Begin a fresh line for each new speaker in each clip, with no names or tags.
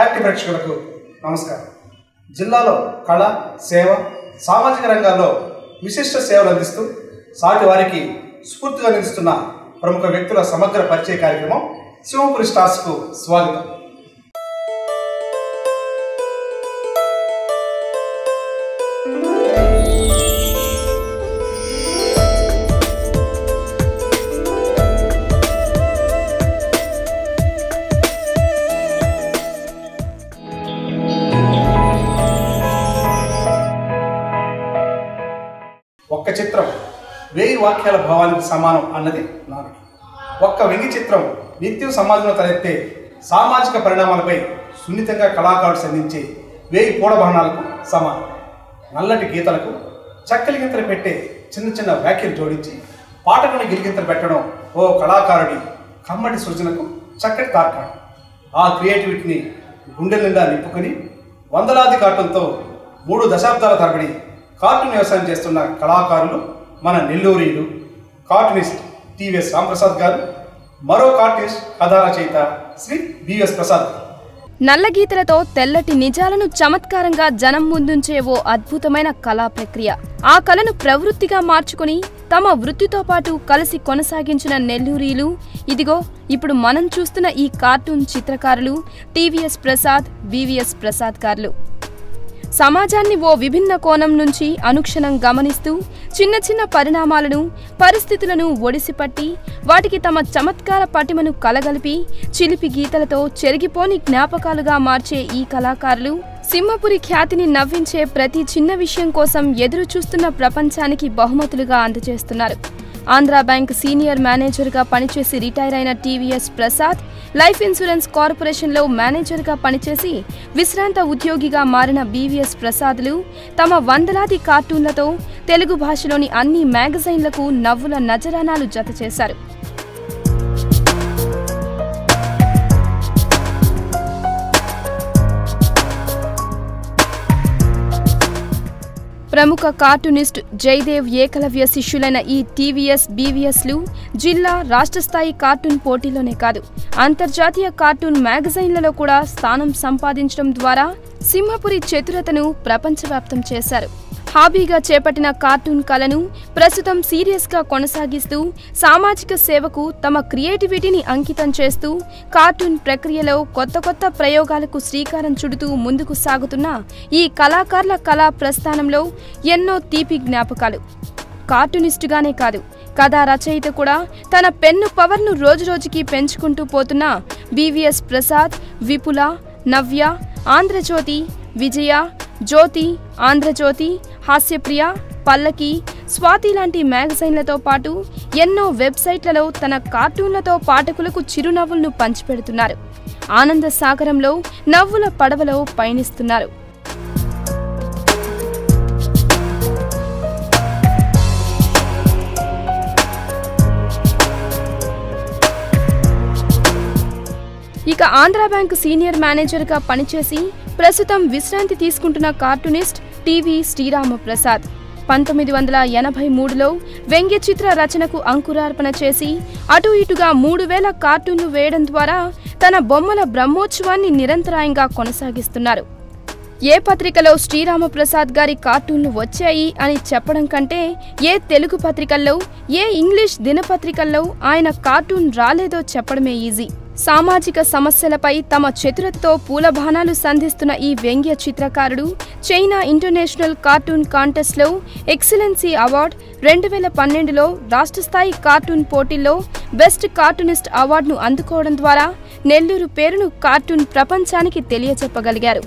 సాటి ప్రేక్షకులకు నమస్కారం జిల్లాలో కళ సేవ సామాజిక రంగాల్లో విశిష్ట సేవలు అందిస్తూ సాటి వారికి స్ఫూర్తిగా నిలుస్తున్న ప్రముఖ వ్యక్తుల సమగ్ర పరిచయ కార్యక్రమం శివపురి స్టార్స్కు స్వాగతం ఒక్క చిత్రం వేయి వాక్యాల భావానికి సమానం అన్నది నానుడి ఒక్క వెండి చిత్రం నిత్యం సమాజంలో తలెత్తే సామాజిక పరిణామాలపై సున్నితంగా కళాకారుడు సంధించే వేయి పూడబాణాలకు సమానం నల్లటి గీతలకు చక్కలి గీతలు పెట్టే చిన్న చిన్న వ్యాఖ్యలు జోడించి పాటకుని గిలిగింతలు పెట్టడం ఓ కళాకారుడి కమ్మటి సృజనకు చక్కటి తార్కాణం ఆ క్రియేటివిటీని గుండెల నిండా నింపుకొని వందలాది కార్టూన్తో మూడు దశాబ్దాల తరబడి కార్టూన్ వ్యవసాయం చేస్తున్న కళాకారులు మన నెల్లూరీలు కార్టూనిస్ట్ టివిఎస్ రాంప్రసాద్ గారు మరో కార్టూనిస్ట్ కథా రచయిత శ్రీ బిఎస్ ప్రసాద్ గారు.
నల్ల గీతలతో తెల్లటి నిజాలను చమత్కారంగా జనం ముందుంచే ఓ అద్భుతమైన కళా ప్రక్రియ ఆ కళను ప్రవృత్తిగా మార్చుకుని తమ వృత్తితో పాటు కలిసి కొనసాగించిన నెల్లూరీలు ఇదిగో ఇప్పుడు మనం చూస్తున్న ఈ కార్టూన్ చిత్రకారులు టీవీఎస్ ప్రసాద్ వివిఎస్ ప్రసాద్ గారులు సమాజాన్ని ఓ విభిన్న కోణం నుంచి అనుక్షణం గమనిస్తూ చిన్న చిన్న పరిణామాలను పరిస్థితులను ఒడిసిపట్టి వాటికి తమ చమత్కార పటిమను కలగలిపి చిలిపి గీతలతో చెరిగిపోని జ్ఞాపకాలుగా మార్చే ఈ కళాకారులు సింహపురి ఖ్యాతిని నవ్వించే ప్రతి చిన్న విషయం కోసం ఎదురు చూస్తున్న ప్రపంచానికి బహుమతులుగా అందజేస్తున్నారు ఆంధ్రా బ్యాంక్ సీనియర్ మేనేజర్గా పనిచేసి రిటైర్ అయిన టీవీఎస్ ప్రసాద్ లైఫ్ ఇన్సూరెన్స్ కార్పొరేషన్లో మేనేజర్గా పనిచేసి విశ్రాంత ఉద్యోగిగా మారిన బీవీఎస్ ప్రసాద్లు తమ వందలాది కార్టూన్లతో తెలుగు భాషలోని అన్ని మ్యాగజైన్లకు నవ్వుల నజరానాలు జతచేశారు ప్రముఖ కార్టూనిస్ట్ జయదేవ్ ఏకలవ్య శిష్యులైన ఈ టీవీఎస్ బీవీఎస్లు జిల్లా రాష్ట్ర స్థాయి కార్టూన్ పోటీలోనే కాదు అంతర్జాతీయ కార్టూన్ మ్యాగజైన్లలో కూడా స్థానం సంపాదించడం ద్వారా సింహపురి చతురతను ప్రపంచవ్యాప్తం చేశారు హాబీగా చేపట్టిన కార్టూన్ కళను ప్రస్తుతం సీరియస్గా కొనసాగిస్తూ సామాజిక సేవకు తమ క్రియేటివిటీని అంకితం చేస్తూ కార్టూన్ ప్రక్రియలో కొత్త కొత్త ప్రయోగాలకు శ్రీకారం చుడుతూ ముందుకు సాగుతున్న ఈ కళాకారుల కళా ప్రస్థానంలో ఎన్నో తీపి జ్ఞాపకాలు కార్టూనిస్టుగానే కాదు కథా రచయిత కూడా తన పెన్ను పవర్ను రోజురోజుకి పెంచుకుంటూ పోతున్న బీవీఎస్ ప్రసాద్ విపుల నవ్య ఆంధ్రజ్యోతి విజయ జ్యోతి ఆంధ్రజ్యోతి హాస్యప్రియ పల్లకి స్వాతి లాంటి మ్యాగజైన్లతో పాటు ఎన్నో వెబ్సైట్లలో తన కార్టూన్లతో పాఠకులకు చిరునవ్వులను పంచిపెడుతున్నారు ఆనంద సాగరంలో నవ్వుల పడవలో పయనిస్తున్నారు ఇక ఆంధ్రా బ్యాంక్ సీనియర్ మేనేజర్గా పనిచేసి ప్రస్తుతం విశ్రాంతి తీసుకుంటున్న కార్టూనిస్ట్ టీవీ శ్రీరామ ప్రసాద్ పంతొమ్మిది వందల ఎనభై మూడులో వ్యంగ్య చిత్ర రచనకు అంకురార్పణ చేసి అటు ఇటుగా మూడు వేల కార్టూన్లు వేయడం ద్వారా తన బొమ్మల బ్రహ్మోత్సవాన్ని నిరంతరాయంగా కొనసాగిస్తున్నారు ఏ పత్రికలో శ్రీరామప్రసాద్ గారి కార్టూన్లు వచ్చాయి అని చెప్పడం కంటే ఏ తెలుగు పత్రికల్లో ఏ ఇంగ్లీష్ దినపత్రికల్లో ఆయన కార్టూన్ రాలేదో చెప్పడమే ఈజీ సామాజిక సమస్యలపై తమ చతురతతో పూలబాణాలు సంధిస్తున్న ఈ వ్యంగ్య చిత్రకారుడు చైనా ఇంటర్నేషనల్ కార్టూన్ కాంటెస్ట్లో ఎక్సలెన్సీ అవార్డ్ రెండు వేల పన్నెండులో రాష్ట్ర స్థాయి కార్టూన్ పోటీల్లో బెస్ట్ కార్టూనిస్ట్ అవార్డును అందుకోవడం ద్వారా నెల్లూరు పేరును కార్టూన్ ప్రపంచానికి తెలియచెప్పగలిగారు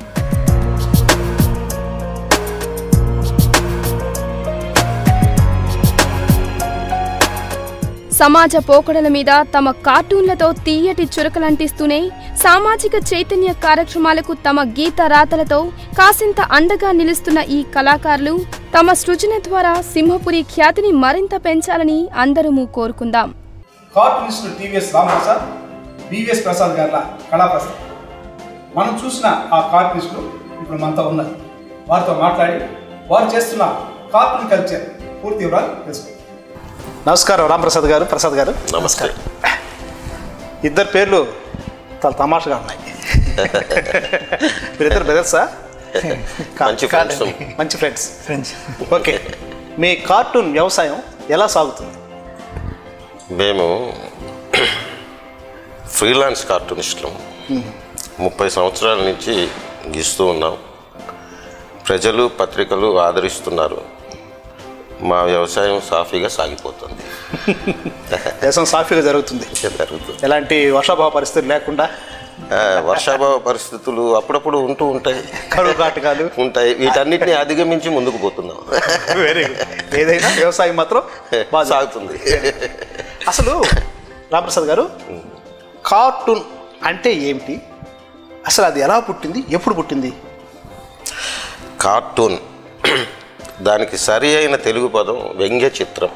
సమాజ పోకడల మీద తమ కార్టూన్లతో తీయటి చురకలంటిస్తూనే సామాజిక చైతన్య కార్యక్రమాలకు తమ గీత రాతలతో కాసింత అండగా నిలుస్తున్న ఈ కళాకారులు తమ సృజన ద్వారా సింహపురి ఖ్యాతిని మరింత పెంచాలని అందరము కోరుకుందాం
cartoonist TVS Ramaprasad BVS Prasad గారి కళాప్రస్థానం మనం చూసిన ఆ కార్టూనిస్టులు ఇప్పుడు మనతో ఉన్నారు వారితో మాట్లాడి వారు చేస్తున్న కార్టూన్ కల్చర్ పూర్తి వివరాలు తెలుసుకుందాం నమస్కారం రామప్రసాద్ గారు ప్రసాద్ గారు
నమస్కారం
ఇద్దరు పేర్లు చాలా తమాషగా ఉన్నాయి మీరిద్దరు బ్రదర్సా
మంచి ఫ్రెండ్స్
మంచి ఫ్రెండ్స్
ఫ్రెండ్స్
ఓకే మీ కార్టూన్ వ్యవసాయం ఎలా సాగుతుంది
మేము ఫ్రీలాన్స్ కార్టూనిస్టులం ముప్పై సంవత్సరాల నుంచి గీస్తూ ఉన్నాం ప్రజలు పత్రికలు ఆదరిస్తున్నారు మా వ్యవసాయం సాఫీగా సాగిపోతుంది
దేశం సాఫీగా జరుగుతుంది
జరుగుతుంది
ఎలాంటి వర్షాభావ పరిస్థితులు లేకుండా
ఆ, వర్షాభావ పరిస్థితులు అప్పుడప్పుడు ఉంటూ ఉంటాయి
కరువు కాటకాలు
ఉంటాయి వీటన్నిటిని అధిగమించి ముందుకు పోతున్నాం
వెరీ గుడ్ ఏదైనా వ్యవసాయం మాత్రం బాగా
సాగుతుంది
అసలు రామప్రసాద్ గారు కార్టూన్ అంటే ఏమిటి అసలు అది ఎలా పుట్టింది ఎప్పుడు పుట్టింది
కార్టూన్ దానికి సరి అయిన తెలుగు పదం వ్యంగ్య చిత్రం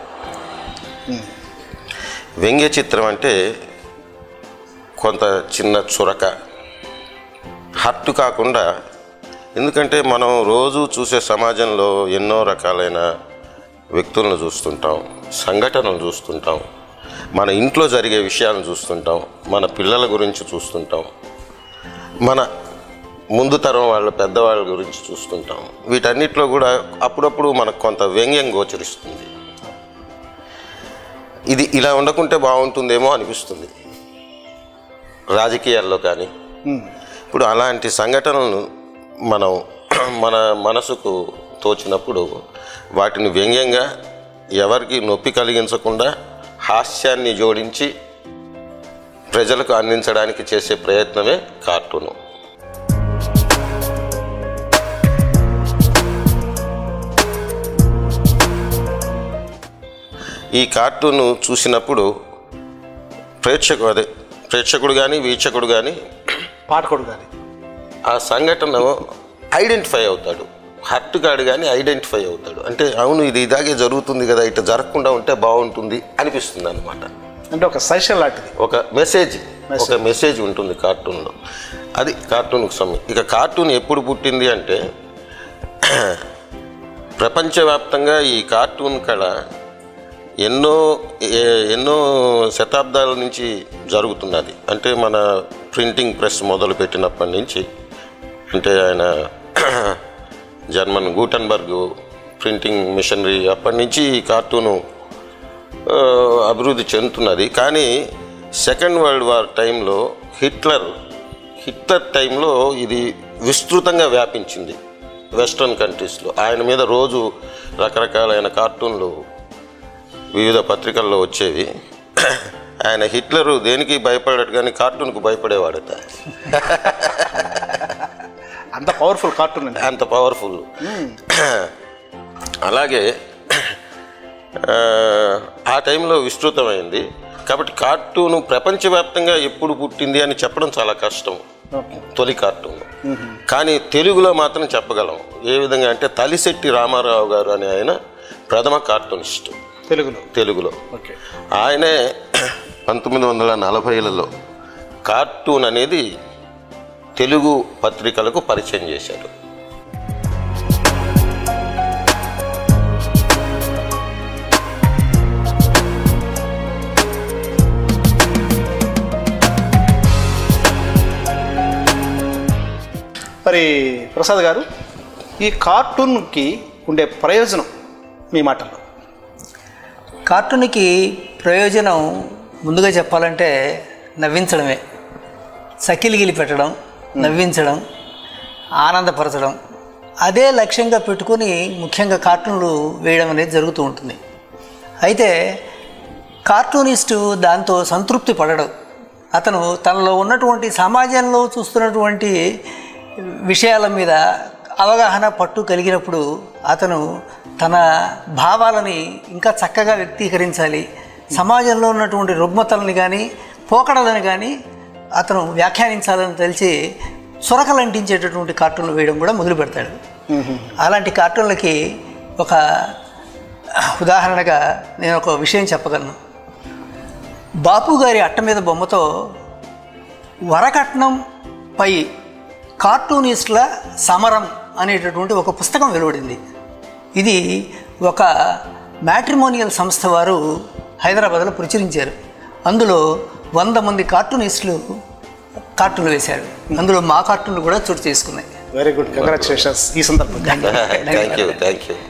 వ్యంగ్య చిత్రం అంటే కొంత చిన్న చురక హట్టు కాకుండా ఎందుకంటే మనం రోజు చూసే సమాజంలో ఎన్నో రకాలైన వ్యక్తులను చూస్తుంటాం సంఘటనలు చూస్తుంటాం మన ఇంట్లో జరిగే విషయాలను చూస్తుంటాం మన పిల్లల గురించి చూస్తుంటాం మన ముందు తరం వాళ్ళ పెద్దవాళ్ళ గురించి చూస్తుంటాం వీటన్నిటిలో కూడా అప్పుడప్పుడు మనకు కొంత వ్యంగ్యం గోచరిస్తుంది ఇది ఇలా ఉండకుంటే బాగుంటుందేమో అనిపిస్తుంది రాజకీయాల్లో కానీ ఇప్పుడు అలాంటి సంఘటనలను మనం మన మనసుకు తోచినప్పుడు వాటిని వ్యంగ్యంగా ఎవరికి నొప్పి కలిగించకుండా హాస్యాన్ని జోడించి ప్రజలకు అందించడానికి చేసే ప్రయత్నమే కార్టూను ఈ కార్టూన్ చూసినప్పుడు ప్రేక్షకు అదే ప్రేక్షకుడు కానీ వీక్షకుడు కానీ
పాటకుడు కానీ
ఆ సంఘటన ఐడెంటిఫై అవుతాడు హర్ట్ కాడు కానీ ఐడెంటిఫై అవుతాడు అంటే అవును ఇది ఇలాగే జరుగుతుంది కదా ఇట్లా జరగకుండా ఉంటే బాగుంటుంది అనిపిస్తుంది అనమాట
అంటే ఒక సజెషన్ లాంటిది
ఒక మెసేజ్ ఒక మెసేజ్ ఉంటుంది కార్టూన్లో అది కార్టూన్కి సమయం ఇక కార్టూన్ ఎప్పుడు పుట్టింది అంటే ప్రపంచవ్యాప్తంగా ఈ కార్టూన్ కళ ఎన్నో ఏ- ఎన్నో శతాబ్దాల నుంచి జరుగుతున్నది అంటే మన ప్రింటింగ్ ప్రెస్ మొదలుపెట్టినప్పటి నుంచి అంటే ఆయన జర్మన్ గూటన్బర్గ్ ప్రింటింగ్ మిషనరీ అప్పటి నుంచి ఈ కార్టూను ఆ, అభివృద్ధి చెందుతున్నది కానీ సెకండ్ వరల్డ్ వార్ టైంలో హిట్లర్ హిట్లర్ టైంలో ఇది విస్తృతంగా వ్యాపించింది వెస్ట్రన్ కంట్రీస్లో ఆయన మీద రోజు రకరకాలైన కార్టూన్లు వివిధ పత్రికల్లో వచ్చేవి ఆయన హిట్లరు దేనికి భయపడాడు కానీ కార్టూన్కు భయపడేవాడట
అంత పవర్ఫుల్ కార్టూన్ అండి
అంత పవర్ఫుల్ అలాగే ఆ, ఆ టైంలో విస్తృతమైంది కాబట్టి కార్టూను ప్రపంచవ్యాప్తంగా ఎప్పుడు పుట్టింది అని చెప్పడం చాలా కష్టం
ఓకే
తొలి కార్టూన్ కానీ తెలుగులో మాత్రం చెప్పగలం ఏ విధంగా అంటే తలిశెట్టి రామారావు గారు అనే ఆయన ప్రథమ కార్టూనిస్ట్
తెలుగులో
తెలుగులో
ఓకే
ఆయనే పంతొమ్మిది వందల నలభైలలో కార్టూన్ అనేది తెలుగు పత్రికలకు పరిచయం చేశారు
మరి ప్రసాద్ గారు ఈ కార్టూన్కి ఉండే ప్రయోజనం మీ మాటల్లో
కార్టూన్కి ప్రయోజనం ముందుగా చెప్పాలంటే నవ్వించడమే సకిలిగిలి పెట్టడం నవ్వించడం ఆనందపరచడం అదే లక్ష్యంగా పెట్టుకొని ముఖ్యంగా కార్టూన్లు వేయడం అనేది జరుగుతూ ఉంటుంది అయితే కార్టూనిస్టు దాంతో సంతృప్తి పడడం అతను తనలో ఉన్నటువంటి సమాజంలో చూస్తున్నటువంటి విషయాల మీద అవగాహన పట్టు కలిగినప్పుడు అతను తన భావాలని ఇంకా చక్కగా వ్యక్తీకరించాలి సమాజంలో ఉన్నటువంటి రుగ్మతలని కానీ పోకడలను కానీ అతను వ్యాఖ్యానించాలని తెలిసి సొరకలు అంటించేటటువంటి కార్టూన్లు వేయడం కూడా మొదలు పెడతాడు అలాంటి కార్టూన్లకి ఒక ఉదాహరణగా నేను ఒక విషయం చెప్పగలను బాపు గారి అట్ట మీద బొమ్మతో వరకట్నం పై కార్టూనిస్టుల సమరం అనేటటువంటి ఒక పుస్తకం వెలువడింది ఇది ఒక మ్యాట్రిమోనియల్ సంస్థ వారు హైదరాబాద్లో ప్రచురించారు అందులో వంద మంది కార్టూనిస్టులు కార్టూన్లు వేశారు అందులో మా కార్టూన్లు కూడా చోటు చేసుకున్నాయి
వెరీ గుడ్ కంగ్రాచులేషన్స్ ఈ సందర్భంగా
thank you thank you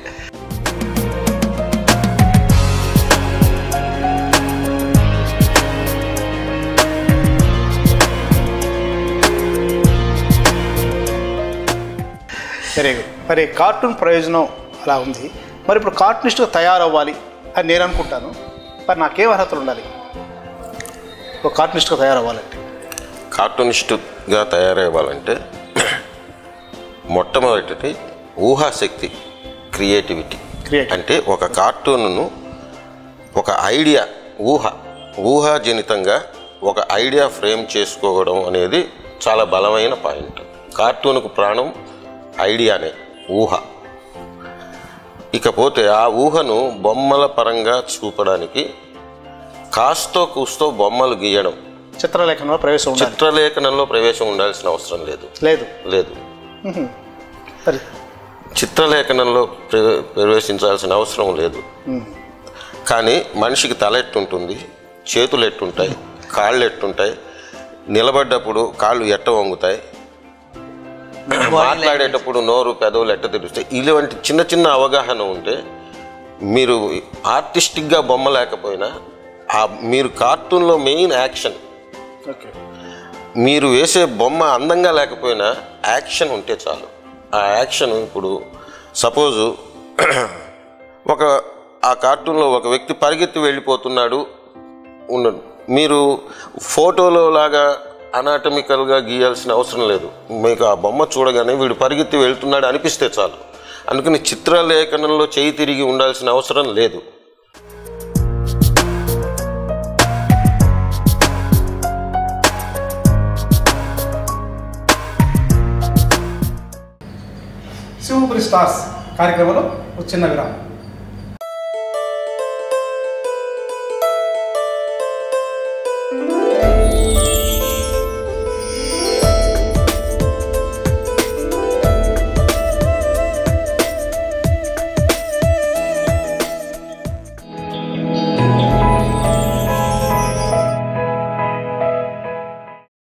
very good మరి కార్టూన్ ప్రయోజనం అలా ఉంది మరి ఇప్పుడు కార్టూనిస్ట్గా తయారవ్వాలి అని నేను అనుకుంటాను మరి నాకేం అర్హతలు ఉండాలి ఒక కార్టూనిస్ట్గా తయారవ్వాలంటే
కార్టూనిస్టుగా తయారవ్వాలంటే మొట్టమొదటిది ఊహాశక్తి క్రియేటివిటీ
Creativity.
అంటే ఒక కార్టూన్ను ఒక ఐడియా ఊహ ఊహాజనితంగా ఒక ఐడియా ఫ్రేమ్ చేసుకోవడం అనేది చాలా బలమైన పాయింట్ కార్టూన్కు ప్రాణం ఐడియానే ఊహ ఇకపోతే ఆ ఊహను బొమ్మల పరంగా చూపడానికి కాస్తో కూస్తో బొమ్మలు గీయడం
చిత్రలేఖనంలో ప్రవేశం ఉండాలి
చిత్రలేఖనంలో ప్రవేశం ఉండాల్సిన అవసరం లేదు
లేదు
లేదు
సరే
చిత్రలేఖనంలో ప్ర- ప్రవేశించాల్సిన అవసరం లేదు కానీ మనిషికి తల ఎట్టుంటుంది చేతులు ఎట్టుంటాయి కాళ్ళు ఎట్టుంటాయి నిలబడ్డప్పుడు కాళ్ళు ఎట్ట వంగుతాయి మాట్లాడేటప్పుడు నోరు పెదవులు ఎట్ట తెరుస్తాయి ఇలాంటి చిన్న చిన్న అవగాహన ఉంటే మీరు ఆర్టిస్టిక్గా బొమ్మ లేకపోయినా ఆ మీరు కార్టూన్లో మెయిన్ యాక్షన్
ఓకే
మీరు వేసే బొమ్మ అందంగా లేకపోయినా యాక్షన్ ఉంటే చాలు ఆ యాక్షన్ ఇప్పుడు సపోజు ఒక ఆ కార్టూన్లో ఒక వ్యక్తి పరిగెత్తి వెళ్ళిపోతున్నాడు ఉన్నాడు మీరు ఫోటోలో లాగా అనాటమికల్గా గీయాల్సిన అవసరం లేదు మీకు ఆ బొమ్మ చూడగానే వీడు పరిగెత్తి వెళ్తున్నాడు అనిపిస్తే చాలు అందుకని చిత్రలేఖనంలో చేయి తిరిగి ఉండాల్సిన అవసరం లేదు
సింహపురి స్టార్స్ కార్యక్రమంలో ఒక చిన్న విరామం